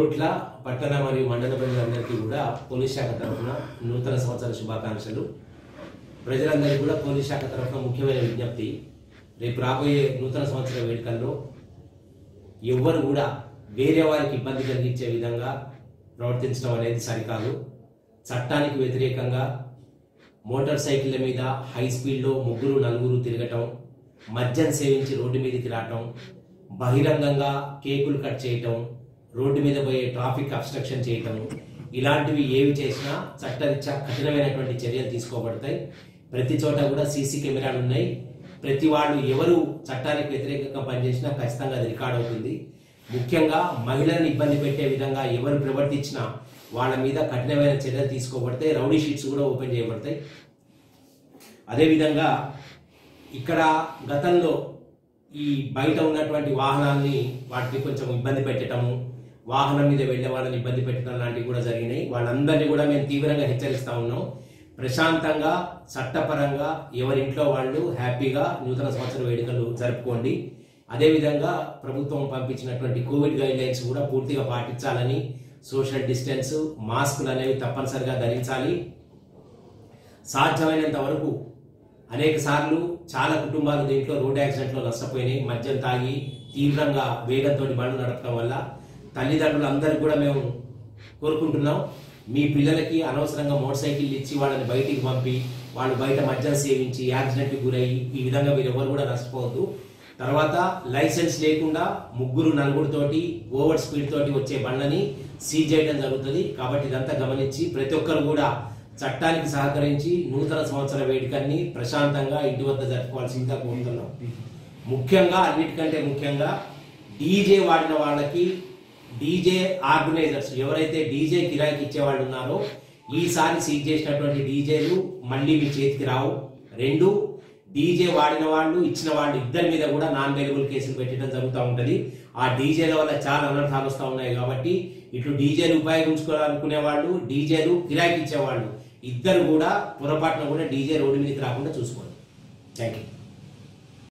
కోరుట్ల పట్టణ మరియు మండల ప్రజలందరికీ కూడా పోలీస్ శాఖ తరఫున నూతన సంవత్సర శుభాకాంక్షలు ప్రజలందరికీ కూడా పోలీస్ శాఖ తరఫున ముఖ్యమైన విజ్ఞప్తి రేపు రాబోయే నూతన సంవత్సర వేడుకల్లో ఎవ్వరు కూడా వేరే వారికి ఇబ్బంది కలిగించే విధంగా ప్రవర్తించడం అనేది సరికాదు చట్టానికి వ్యతిరేకంగా మోటార్ సైకిళ్ళ మీద హై స్పీడ్లో ముగ్గురు నలుగురు తిరగటం మద్యం సేవించి రోడ్డు మీదకి రావటం బహిరంగంగా కేకులు కట్ చేయటం రోడ్డు మీద పోయే ట్రాఫిక్ అబ్స్ట్రక్షన్ చేయటం ఇలాంటివి ఏవి చేసినా చట్టరీత్యా కఠినమైనటువంటి చర్యలు తీసుకోబడతాయి ప్రతి చోట కూడా సీసీ కెమెరాలు ఉన్నాయి ప్రతి వాళ్ళు ఎవరు చట్టానికి వ్యతిరేకంగా పనిచేసినా ఖచ్చితంగా అది రికార్డ్ అవుతుంది ముఖ్యంగా మహిళలను ఇబ్బంది పెట్టే విధంగా ఎవరు ప్రవర్తించినా వాళ్ళ మీద కఠినమైన చర్యలు తీసుకోబడతాయి రౌడీ షీట్స్ కూడా ఓపెన్ చేయబడతాయి అదేవిధంగా ఇక్కడ గతంలో ఈ బయట ఉన్నటువంటి వాహనాల్ని వాటిని కొంచెం ఇబ్బంది పెట్టడము వాహనం మీద వెళ్లే వాళ్ళని ఇబ్బంది పెట్టడం లాంటివి కూడా జరిగినాయి వాళ్ళందరినీ కూడా మేము తీవ్రంగా హెచ్చరిస్తా ఉన్నాం ప్రశాంతంగా చట్టపరంగా ఎవరింట్లో వాళ్ళు హ్యాపీగా నూతన సంవత్సర వేడుకలు జరుపుకోండి అదేవిధంగా ప్రభుత్వం పంపించినటువంటి కోవిడ్ గైడ్ లైన్స్ కూడా పూర్తిగా పాటించాలని సోషల్ డిస్టెన్స్ మాస్కులు అనేవి తప్పనిసరిగా ధరించాలి సాధ్యమైనంత వరకు అనేక సార్లు చాలా కుటుంబాలు దీంట్లో రోడ్ యాక్సిడెంట్లో నష్టపోయినాయి మద్యం తాగి తీవ్రంగా వేగంతో బండ్లు నడపడం వల్ల తల్లిదండ్రులు అందరికీ కూడా మేము కోరుకుంటున్నాం మీ పిల్లలకి అనవసరంగా మోటార్ సైకిల్ ఇచ్చి వాళ్ళని బయటికి పంపి వాళ్ళు బయట మద్యం సేవించి యాక్సిడెంట్కి గురయ్యి ఈ విధంగా మీరు ఎవరు కూడా నష్టపోవద్దు తర్వాత లైసెన్స్ లేకుండా ముగ్గురు నలుగురు తోటి ఓవర్ స్పీడ్ తోటి వచ్చే బండ్లని సీజ్ చేయడం జరుగుతుంది కాబట్టి ఇదంతా గమనించి ప్రతి ఒక్కరు కూడా చట్టానికి సహకరించి నూతన సంవత్సర వేడుకల్ని ప్రశాంతంగా ఇంటి వద్ద జరుపుకోవాల్సిందిగా కోరుతున్నాం ముఖ్యంగా అన్నిటికంటే ముఖ్యంగా డీజే వాడిన వాళ్ళకి డీజే ఆర్గనైజర్స్ ఎవరైతే డీజే కిరాయికి ఇచ్చే వాళ్ళు ఉన్నారో ఈసారి సీజ్ చేసినటువంటి డీజేలు మళ్ళీ మీ చేతికి రావు రెండు డీజే వాడిన వాళ్ళు ఇచ్చిన వాళ్ళు ఇద్దరి మీద కూడా నాన్ వేరియబుల్ కేసులు పెట్టడం జరుగుతూ ఉంటది ఆ డీజేల వల్ల చాలా అనర్థాలు వస్తూ ఉన్నాయి కాబట్టి ఇటు డీజేలు ఉపయోగించుకోవాలనుకునే వాళ్ళు డీజేలు కిరాయికి ఇచ్చేవాళ్ళు ఇద్దరు కూడా పొరపాటున కూడా డీజే రోడ్డు మీదకి రాకుండా చూసుకోండి థ్యాంక్ యూ